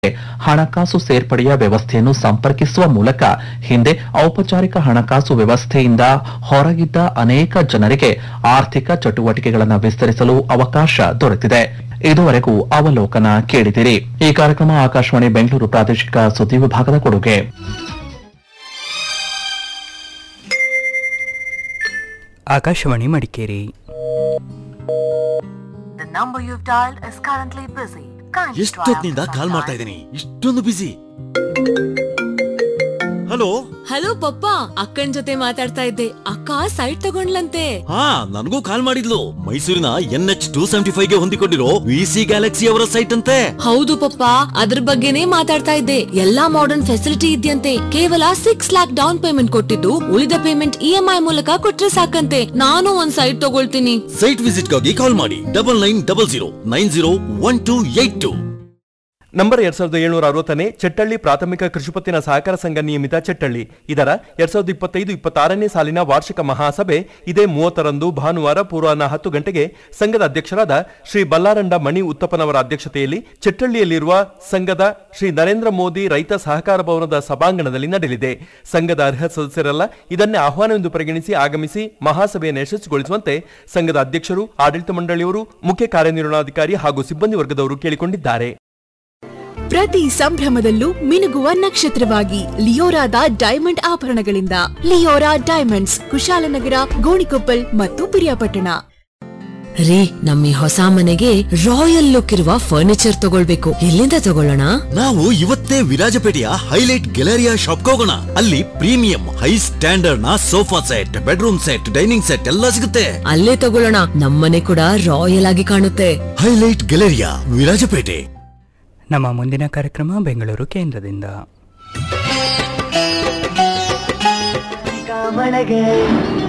ಹಣಕಾಸು ಸೇರ್ಪಡೆಯ ವ್ಯವಸ್ಥೆಯನ್ನು ಸಂಪರ್ಕಿಸುವ ಮೂಲಕ ಹಿಂದೆ ಔಪಚಾರಿಕ ಹಣಕಾಸು ವ್ಯವಸ್ಥೆಯಿಂದ ಹೊರಗಿದ್ದ ಅನೇಕ ಜನರಿಗೆ ಆರ್ಥಿಕ ಚಟುವಟಿಕೆಗಳನ್ನು ವಿಸ್ತರಿಸಲು ಅವಕಾಶ ದೊರೆತಿದೆ ಇದುವರೆಗೂ ಅವಲೋಕನ ಕೇಳಿದಿರಿ ಈ ಕಾರ್ಯಕ್ರಮ ಆಕಾಶವಾಣಿ ಬೆಂಗಳೂರು ಪ್ರಾದೇಶಿಕ ಸುದ್ದಿ ವಿಭಾಗದ ಕೊಡುಗೆ Akashvani Madikeri The number you've dialed is currently busy. Kindly try ಎಷ್ಟೊತ್ತಿನಿಂದ after call some ಮಾಡ್ತಾ time. ಇದ್ದೀನಿ ಇಷ್ಟೊಂದು ಬಿಸಿ ಹಲೋ ಹಲೋ ಪಪ್ಪ ಅಕ್ಕನ್ ಜೊತೆ ಮಾತಾಡ್ತಾ ಇದ್ದೆ ಅಕ್ಕ ಸೈಟ್ ತಗೊಂಡ್ಲಂತೆ ಹಾ ನನಗೂ ಕಾಲ್ ಮಾಡಿದ್ಲು ಮೈಸೂರಿನ N H two seventy five ಗೆ ಹೊಂದಿಕೊಂಡಿರೋ ವಿ ಸಿ ಗ್ಯಾಲಕ್ಸಿ ಅವರ ಸೈಟ್ ಅಂತೆ ಹೌದು ಪಪ್ಪ ಅದ್ರ ಬಗ್ಗೆನೇ ಮಾತಾಡ್ತಾ ಇದ್ದೆ ಎಲ್ಲಾ ಮಾಡರ್ನ್ ಫೆಸಿಲಿಟಿ ಇದೆಯಂತೆ ಕೇವಲ ಸಿಕ್ಸ್ ಲ್ಯಾಕ್ ಡೌನ್ ಪೇಮೆಂಟ್ ಕೊಟ್ಟಿದ್ದು ಉಳಿದ ಪೇಮೆಂಟ್ ಇ ಎಂ ಐ ಮೂಲಕ ಕೊಟ್ರೆ ಸಾಕಂತೆ ನಾನು ಒಂದ್ ಸೈಟ್ ತಗೊಳ್ತೀನಿ ಸೈಟ್ ವಿಸಿಟ್ ಗಾಗಿ ಕಾಲ್ ಮಾಡಿ double nine double zero nine zero one two eight two number ಎರಡ್ ಸಾವಿರದ ಏಳ್ನೂರ ಅರವತ್ತನೇ ಚೆಟ್ಟಳ್ಳಿ ಪ್ರಾಥಮಿಕ ಕೃಷಿಪತ್ತಿನ ಸಹಕಾರ ಸಂಘ ನಿಯಮಿತ ಚೆಟ್ಟಳ್ಳಿ ಇದರ ಎರಡ್ ಸಾವಿರದ ಇಪ್ಪತ್ತೈದು ಇಪ್ಪತ್ತಾರನೇ ಸಾಲಿನ ವಾರ್ಷಿಕ ಮಹಾಸಭೆ ಇದೇ ಮೂವತ್ತರಂದು ಭಾನುವಾರ ಪೂರ್ವಾಹ್ನ ಹತ್ತು ಗಂಟೆಗೆ ಸಂಘದ ಅಧ್ಯಕ್ಷರಾದ ಶ್ರೀ ಬಲ್ಲಾರಂಡ ಮಣಿ ಉತ್ತಪ್ಪನವರ ಅಧ್ಯಕ್ಷತೆಯಲ್ಲಿ ಚೆಟ್ಟಳ್ಳಿಯಲ್ಲಿರುವ ಸಂಘದ ಶ್ರೀ ನರೇಂದ್ರ ಮೋದಿ ರೈತ ಸಹಕಾರ ಭವನದ ಸಭಾಂಗಣದಲ್ಲಿ ನಡೆಯಲಿದೆ ಸಂಘದ ಅರ್ಹ ಸದಸ್ಯರೆಲ್ಲ ಇದನ್ನೇ ಆಹ್ವಾನವೆಂದು ಪರಿಗಣಿಸಿ ಆಗಮಿಸಿ ಮಹಾಸಭೆಯನ್ನು ಯಶಸ್ವಿಗೊಳಿಸುವಂತೆ ಸಂಘದ ಅಧ್ಯಕ್ಷರು ಆಡಳಿತ ಮಂಡಳಿಯವರು ಮುಖ್ಯ ಕಾರ್ಯನಿರ್ವಹಣಾಧಿಕಾರಿ ಹಾಗೂ ಸಿಬ್ಬಂದಿ ವರ್ಗದವರು ಕೇಳಿಕೊಂಡಿದ್ದಾರೆ ಪ್ರತಿ ಸಂಭ್ರಮದಲ್ಲೂ ಮಿನುಗುವ ನಕ್ಷತ್ರವಾಗಿ ಲಿಯೋರಾದ ಡೈಮಂಡ್ ಆಭರಣಗಳಿಂದ ಲಿಯೋರಾ ಡೈಮಂಡ್ಸ್ ಕುಶಾಲನಗರ ಗೋಣಿಕೊಪ್ಪಲ್ ಮತ್ತು ಪಿರಿಯಾಪಟ್ಟಣ ರೀ ನಮ್ಮ ಈ ಹೊಸ ಮನೆಗೆ ರಾಯಲ್ ಲುಕ್ ಇರುವ ಫರ್ನಿಚರ್ ತಗೊಳ್ಬೇಕು ಎಲ್ಲಿಂದ ತಗೊಳ್ಳೋಣ ನಾವು ಇವತ್ತೇ ವಿರಾಜಪೇಟೆಯ ಹೈಲೈಟ್ ಗ್ಯಾಲರಿಯಾ ಶಾಪ್ ಹೋಗೋಣ ಅಲ್ಲಿ ಪ್ರೀಮಿಯಂ ಹೈ ಸ್ಟ್ಯಾಂಡರ್ಡ್ ನ sofa set bedroom set dining set ಎಲ್ಲ ಸಿಗುತ್ತೆ ಅಲ್ಲೇ ತಗೊಳ್ಳೋಣ ನಮ್ಮನೆ ಕೂಡ ರಾಯಲ್ ಆಗಿ ಕಾಣುತ್ತೆ ಹೈಲೈಟ್ ಗ್ಯಾಲರಿಯಾ ವಿರಾಜಪೇಟೆ ನಮ್ಮ ಮುಂದಿನ ಕಾರ್ಯಕ್ರಮ ಬೆಂಗಳೂರು ಕೇಂದ್ರದಿಂದ ಮಳೆಗೆ